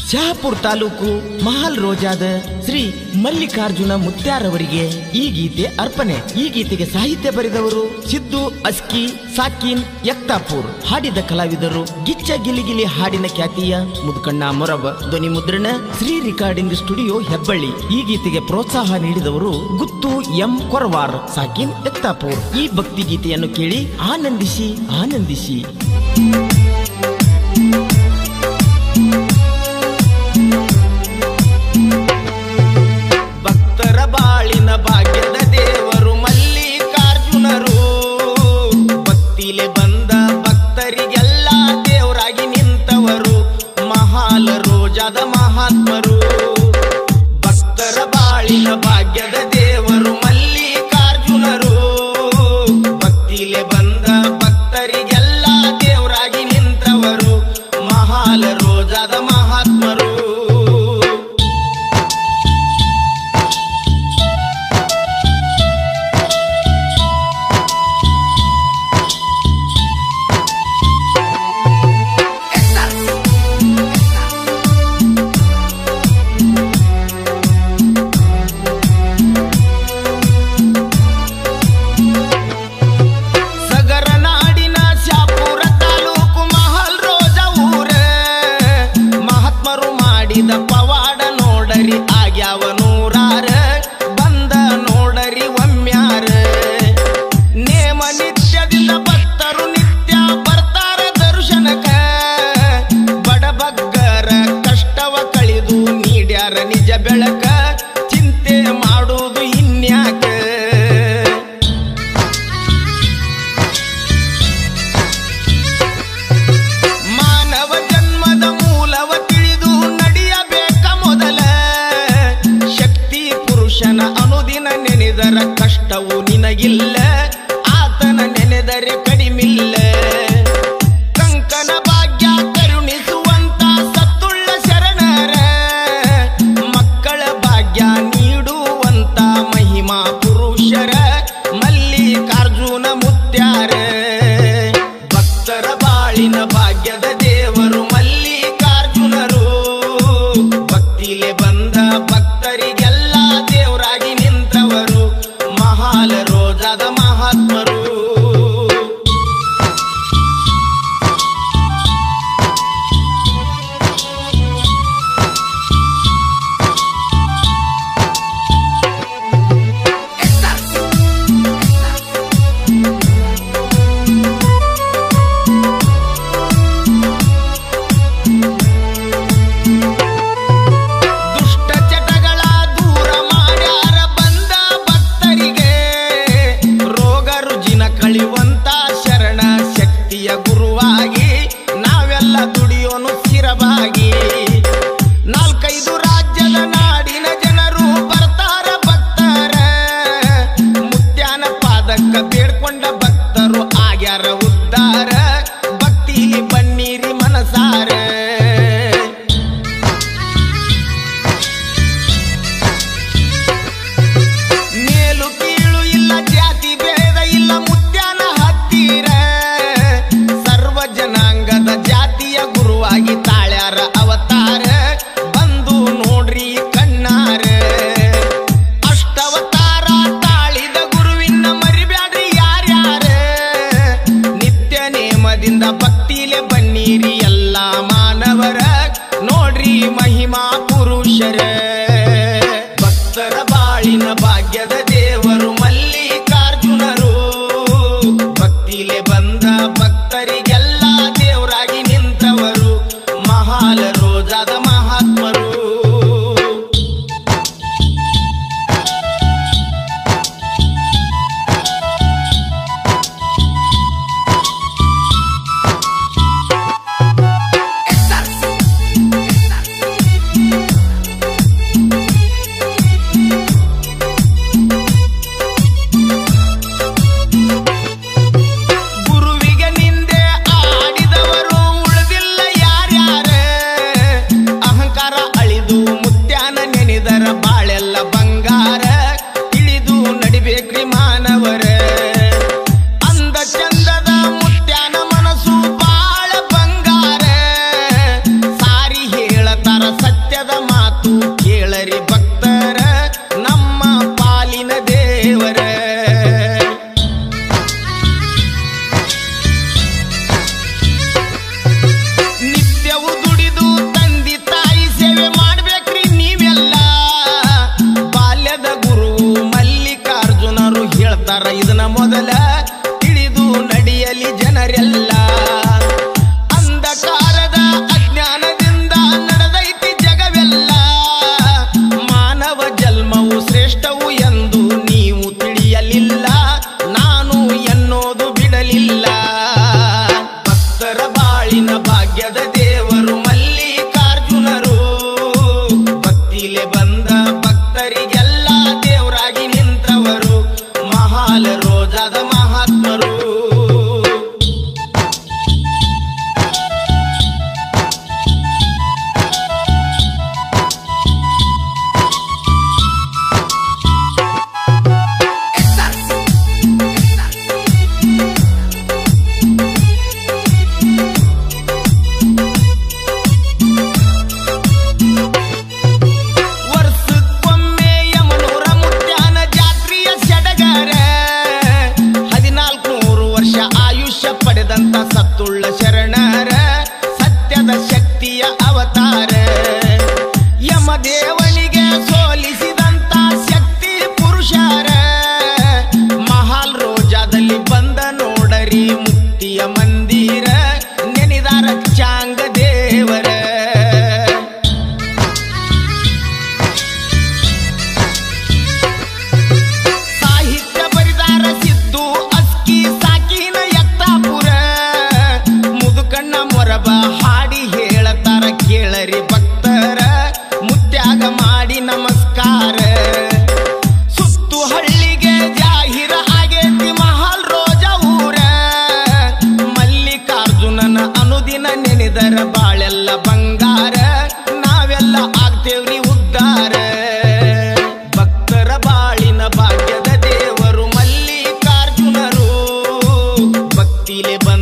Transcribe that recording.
ಶಹಾಪುರ ತಾಲೂಕು ಮಹಾಲ್ ರೋಜಾದ ಶ್ರೀ ಮಲ್ಲಿಕಾರ್ಜುನ ಮುತ್ಯಾರವರಿಗೆ ಈ ಗೀತೆ ಅರ್ಪಣೆ ಈ ಗೀತೆಗೆ ಸಾಹಿತ್ಯ ಬರೆದವರು ಸಿದ್ದು ಅಸ್ಕಿ ಸಾಕಿನ್ ಯಕ್ತಾಪುರ್ ಹಾಡಿದ ಕಲಾವಿದರು ಗಿಚ್ಚ ಗಿಲಿಗಿಲಿ ಹಾಡಿನ ಖ್ಯಾತಿಯ ಮುದ್ಕಣ್ಣ ಮೊರಬ ಧ್ವನಿ ಮುದ್ರಣ ಶ್ರೀ ರಿಕಾರ್ಡಿಂಗ್ ಸ್ಟುಡಿಯೋ ಹೆಬ್ಬಳ್ಳಿ ಈ ಗೀತೆಗೆ ಪ್ರೋತ್ಸಾಹ ನೀಡಿದವರು ಗುತ್ತು ಎಂ ಕೊರವಾರ್ ಸಾಕಿನ್ ಯಕ್ತಾಪುರ್ ಈ ಭಕ್ತಿ ಗೀತೆಯನ್ನು ಕೇಳಿ ಆನಂದಿಸಿ ಆನಂದಿಸಿ ಭಕ್ತರ ಬಾಳಿನ ಭಾಗ್ಯದ ದೇವರು ಮಲ್ಲಿಕಾರ್ಜುನರು ಭಕ್ತಿಲೆ ಬಂದ ಭಕ್ತರಿಗೆಲ್ಲ ದೇವರಾಗಿ ನಿಂತವರು ಮಹಾಲ ರೋಜಾದ ಮಹಾತ್ಮರು ಭಕ್ತರ ಬಾಳಿನ ಭಾಗ್ಯದ ದೇವರು ಮಲ್ಲಿಕಾರ್ಜುನರು ಭಕ್ತಿಲೆ ಬಂದ ಭಕ್ತರಿಗೆಲ್ಲ ದೇವರಾಗಿ ನಿಂತವರು ಮಹಾಲ ರೋಜಾದ ಮಹಾತ್ಮರು ಸಗರ ನಾಡಿನ ಶಾಪುರ ತಾಲೂಕು ಮಹಲ್ ರೋಜ ಊರ ಮಹಾತ್ಮರು ಮಾಡಿದ ಪವಾಡ ನೋಡರಿ ಆಗ್ಯಾವ ನೂರಾರ ಬಂದ ನೋಡರಿ ಒಮ್ಮ್ಯಾರ ನೇಮ ನಿತ್ಯದಿಂದ ಭಕ್ತರು ನಿತ್ಯ ಬರ್ತಾರ ದರ್ಶನಕ ಬಡಬಗ್ಗರ ಕಷ್ಟವ ಕಳಿದು ನೀಡ್ಯಾರ ನಿಜ ಬೆಳಕ ಚಿಂತೆ ಮಾಡುವುದು ಇನ್ಯಾಕ ಮಾನವ ಜನ್ಮದ ಮೂಲವ ತಿಳಿದು ನಡೆಯಬೇಕ ಮೊದಲ ಶಕ್ತಿ ಪುರುಷನ ಅನುದಿನ ನೆನೆದರ ಕಷ್ಟವು ನಿನಗಿಲ್ಲ ಆತನ ನೆನೆದರೆ ಕಡಿಮಿಲ್ಲ ಕಂಕನ ಭಾಗ್ಯ ಕರುಣಿಸುವಂತ ಸತ್ತುಳ್ಳ ಶರಣರ ಮಕ್ಕಳ ಭಾಗ್ಯ ನೀಡುವಂತ ಮಹಿಮಾ ಪುರುಷರ ಮಲ್ಲಿಕಾರ್ಜುನ ಮುತ್ಯಾರ ಭಕ್ತರ ಬಾಳಿನ ಭಾಗ್ಯದ ದೇವರು ಮಲ್ಲಿಕಾರ್ಜುನರು ಭಕ್ತಿಲೆ ಬಂದ ಭಕ್ತರಿಗೆಲ್ಲ ದೇವರಾಗಿ ನಿಂತವರು ಮಹಾಲ ರೋಜಾದ ಮಹಾತ್ಮರು ದುಷ್ಟ ಚಟಗಳ ದೂರ ಮಾಡ್ಯಾರ ಬಂದ ಭಕ್ತರಿಗೆ ರೋಗ ರುಜಿನ ಕಳಿಯುವಂತ ಶರಣ ಶಕ್ತಿಯ ಗುರುವಾಗಿ ನಾವೆಲ್ಲ ದುಡಿಯೋನು ಸ್ಥಿರವಾಗಿ ನಾಲ್ಕೈದು ರಾಜ್ಯದ ನಾಡಿನ ಜನರು ಬರ್ತಾರ ಭಕ್ತರ ಮುತ್ಯಾನ ಪಾದಕ್ಕ ಬೇಡ್ಕೊಂಡ ಭಕ್ತರು ಆಗ್ಯಾರ ಉದ್ಧಾರ ಭಕ್ತಿಲಿ ಬನ್ನೀರಿ ಮನಸಾರ ಮೇಲು ಕೀಳು ಇಲ್ಲ ಜಾತಿ ಭೇದ ಇಲ್ಲ ಮುತ್ಯಾನ ಹತ್ತಿರ ಸರ್ವ ಜನಾಂಗದ ಜಾತಿಯ ಗುರುವಾಗಿ ತಾಳ್ಯಾರ ಅವತಾರ ಬಂದು ನೋಡ್ರಿ ಕಣ್ಣಾರ ಅಷ್ಟವತಾರ ತಾಳಿದ ಗುರುವಿನ ಮರಿಬ್ಯಾಡ್ರಿ ಯಾರ್ಯಾರ ನಿತ್ಯ ನೇಮದಿಂದ ಭಕ್ತಿಲೆ ಬನ್ನೀರಿ ಎಲ್ಲ ಮಾನವರ ನೋಡ್ರಿ ಮಹಿಮಾ ಪುರುಷರ ಭಕ್ತರ ಬಾಳಿನ ಭಾಗ್ಯದ ದೇವರು ಮಲ್ಲಿಕಾರ್ಜುನರು ಭಕ್ತಿಲೆ ಬಂದ ಭಕ್ತರಿಗೆಲ್ಲ ದೇವರಾಗಿ ನಿಂತವರು ಮಹಾಲ ರೋಜಾದ ಮಹಾತ್ಮರು ಕೋಗಿಲೆ ಬ